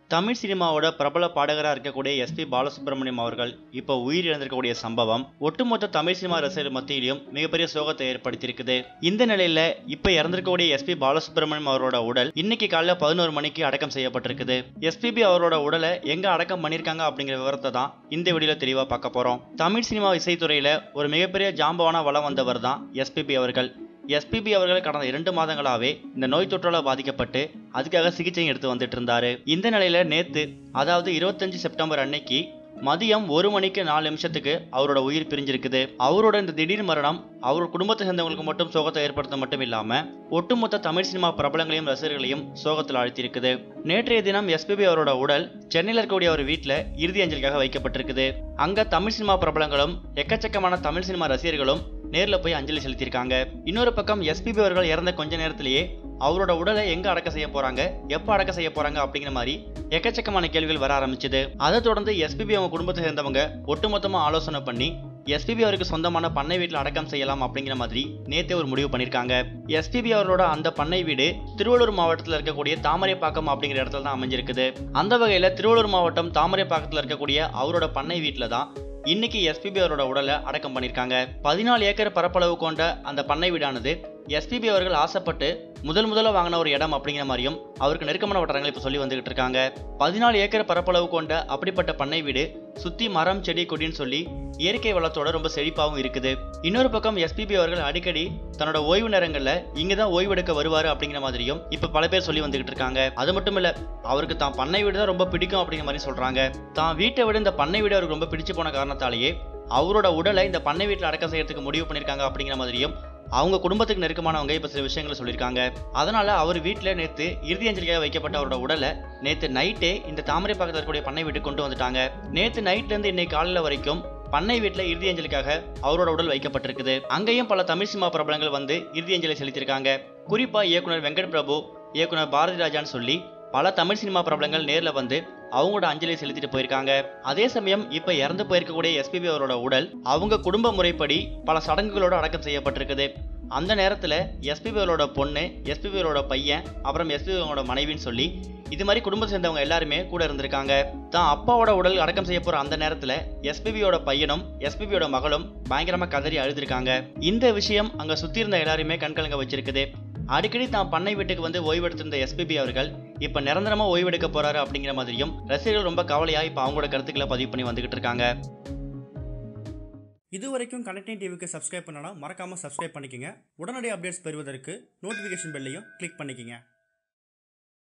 தமிழ் சினிமாவோட பிரபல பாடகராக இருக்கக்கூடிய எஸ்பி பாலசுப்ரமணியம் அவர்கள் இப்போ உயிரிழந்திருக்கக்கூடிய சம்பவம் ஒட்டுமொத்த தமிழ் சினிமா ரசிகர் மத்தியிலும் மிகப்பெரிய சோகத்தை ஏற்படுத்தியிருக்குது இந்த நிலையில இப்போ இறந்திருக்கக்கூடிய எஸ்பி பாலசுப்ரமணியம் அவரோட உடல் இன்னைக்கு காலைல பதினோரு மணிக்கு அடக்கம் செய்யப்பட்டிருக்குது எஸ்பிபி அவரோட உடலை எங்க அடக்கம் பண்ணிருக்காங்க அப்படிங்கிற விவரத்தை தான் இந்த வீடியோல தெளிவா பார்க்க போறோம் தமிழ் சினிமா இசைத்துறையில ஒரு மிகப்பெரிய ஜாம்பவான வளம் வந்தவர் தான் எஸ்பிபி அவர்கள் எஸ்பிபி அவர்கள் கடந்த இரண்டு மாதங்களாவே இந்த நோய் தொற்றால பாதிக்கப்பட்டு அதுக்காக சிகிச்சை எடுத்து வந்துட்டு இருந்தாரு இந்த நிலையில நேத்து அதாவது இருபத்தஞ்சு செப்டம்பர் அன்னைக்கு மதியம் ஒரு மணிக்கு நாலு நிமிஷத்துக்கு அவரோட உயிர் பிரிஞ்சிருக்குது அவரோட இந்த திடீர் மரணம் அவரோட குடும்பத்தை சேர்ந்தவங்களுக்கு மட்டும் சோகத்தை ஏற்படுத்த மட்டும் இல்லாம ஒட்டுமொத்த தமிழ் சினிமா பிரபலங்களையும் ரசிகர்களையும் சோகத்தில் ஆழ்த்தியிருக்குது நேற்றைய தினம் எஸ்பிபி அவரோட உடல் சென்னையில் இருக்கக்கூடிய ஒரு வீட்டில் இறுதி அஞ்சலிக்காக வைக்கப்பட்டிருக்குது அங்க தமிழ் சினிமா பிரபலங்களும் எக்கச்சக்கமான தமிழ் சினிமா ரசிகர்களும் நேர்ல போய் அஞ்சலி செலுத்தியிருக்காங்க இன்னொரு பக்கம் எஸ்பிபி அவர்கள் இறந்த கொஞ்ச நேரத்திலேயே அவரோட உடலை எங்க அடக்க செய்ய போறாங்க எப்ப அடக்க செய்ய போறாங்க அப்படிங்கிற மாதிரி எக்கச்சக்கமான கேள்விகள் வர ஆரம்பிச்சது அதை தொடர்ந்து எஸ்பிபி அவங்க குடும்பத்தை சேர்ந்தவங்க ஒட்டுமொத்தமா ஆலோசனை பண்ணி எஸ்பிபி அவருக்கு சொந்தமான பண்ணை வீட்டில் அடக்கம் செய்யலாம் அப்படிங்கிற மாதிரி நேத்தே ஒரு முடிவு பண்ணியிருக்காங்க எஸ்பிபி அவரோட அந்த பண்ணை வீடு திருவள்ளூர் மாவட்டத்தில் இருக்கக்கூடிய தாமரைப்பாக்கம் அப்படிங்கிற இடத்துல தான் அமைஞ்சிருக்குது அந்த வகையில் திருவள்ளூர் மாவட்டம் தாமரைப்பாக்கத்தில் இருக்கக்கூடிய அவரோட பண்ணை வீட்டில் தான் இன்னைக்கு எஸ்பிபி அவரோட உடலை அடக்கம் பண்ணியிருக்காங்க பதினாலு ஏக்கர் பரப்பளவு கொண்ட அந்த பண்ணை வீடானது எஸ்பிபி அவர்கள் ஆசைப்பட்டு முதல் முதல்ல வாங்கின ஒரு இடம் அப்படிங்கிற மாதிரியும் அவருக்கு நெருக்கமான வட்டாரங்கள் இப்போ சொல்லி வந்துகிட்டு இருக்காங்க பதினாலு ஏக்கர் பரப்பளவு கொண்ட அப்படிப்பட்ட பண்ணை வீடு சுத்தி மரம் செடி கொடின்னு சொல்லி இயற்கை வளத்தோட ரொம்ப செழிப்பாகவும் இருக்குது இன்னொரு பக்கம் எஸ்பிபி அவர்கள் அடிக்கடி தன்னோட ஓய்வு நேரங்கள்ல இங்க தான் ஓய்வெடுக்க வருவாரு அப்படிங்கிற மாதிரியும் இப்ப பல பேர் சொல்லி வந்துகிட்டு இருக்காங்க அது மட்டும் இல்ல அவருக்கு தான் பண்ணை வீடு தான் ரொம்ப பிடிக்கும் அப்படிங்கிற மாதிரி சொல்றாங்க தான் வீட்டை விட இந்த பண்ணை வீடு அவருக்கு ரொம்ப பிடிச்சு போன காரணத்தாலேயே அவரோட உடலை இந்த பண்ணை வீட்டில் அடக்கம் செய்யறதுக்கு முடிவு பண்ணியிருக்காங்க அப்படிங்கிற மாதிரியும் அவங்க குடும்பத்துக்கு நெருக்கமானவங்க இப்போ சில விஷயங்களை சொல்லியிருக்காங்க அதனால அவர் வீட்டில் நேற்று இறுதி அஞ்சலிக்காக வைக்கப்பட்ட அவரோட உடலை நேற்று நைட்டே இந்த தாமரை பக்கத்தில் இருக்கக்கூடிய பண்ணை வீட்டுக்கு கொண்டு வந்துட்டாங்க நேற்று நைட்லேருந்து இன்னைக்கு காலையில் வரைக்கும் பண்ணை வீட்டில் இறுதி அஞ்சலிக்காக அவரோட உடல் வைக்கப்பட்டிருக்குது அங்கேயும் பல தமிழ் சினிமா பிரபலங்கள் வந்து இறுதி அஞ்சலி செலுத்தியிருக்காங்க குறிப்பா இயக்குனர் வெங்கட் பிரபு இயக்குனர் பாரதி ராஜான்னு சொல்லி பல தமிழ் சினிமா பிரபலங்கள் நேரில் வந்து அவங்களோட அஞ்சலி செலுத்திட்டு போயிருக்காங்க அதே சமயம் இப்ப இறந்து போயிருக்கக்கூடிய எஸ்பிபி அவரோட உடல் அவங்க குடும்ப முறைப்படி பல சடங்குகளோட அடக்கம் செய்யப்பட்டிருக்குது அந்த நேரத்துல எஸ்பிபி அவரோட பொண்ணு எஸ்பிபி அவரோட பையன் அப்புறம் எஸ்பிபி அவரோட மனைவின்னு சொல்லி இது மாதிரி குடும்பத்தை சேர்ந்தவங்க எல்லாருமே கூட இருந்திருக்காங்க தான் அப்பாவோட உடல் அடக்கம் செய்ய போற அந்த நேரத்துல எஸ்பிபியோட பையனும் எஸ்பிபியோட மகளும் பயங்கரமா கதறி அழுதுருக்காங்க இந்த விஷயம் அங்க சுத்தி இருந்த எல்லாருமே கண்கலங்க வச்சிருக்குது அடிக்கடி தான் பண்ணை வீட்டுக்கு வந்து ஓய்வெடுத்திருந்த எஸ்பிபி அவர்கள் இப்ப நிரந்தரமா ஓய்வெடுக்க போறாரு அப்படிங்கிற மாதிரியும் ரசிகர்கள் ரொம்ப கவலையா இப்ப அவங்களோட கருத்துக்களை பதிவு பண்ணி வந்துகிட்டு இருக்காங்க இது வரைக்கும் கனெக்டிங் டிவிக்கு சப்ஸ்கிரைப் பண்ணனா மறக்காமல் சப்ஸ்கிரைப் பண்ணிக்கங்க உடனடி அப்டேட்ஸ் பெறுவதற்கு நோட்டிஃபிகேஷன் பெல்லையும் கிளிக் பண்ணிக்கங்க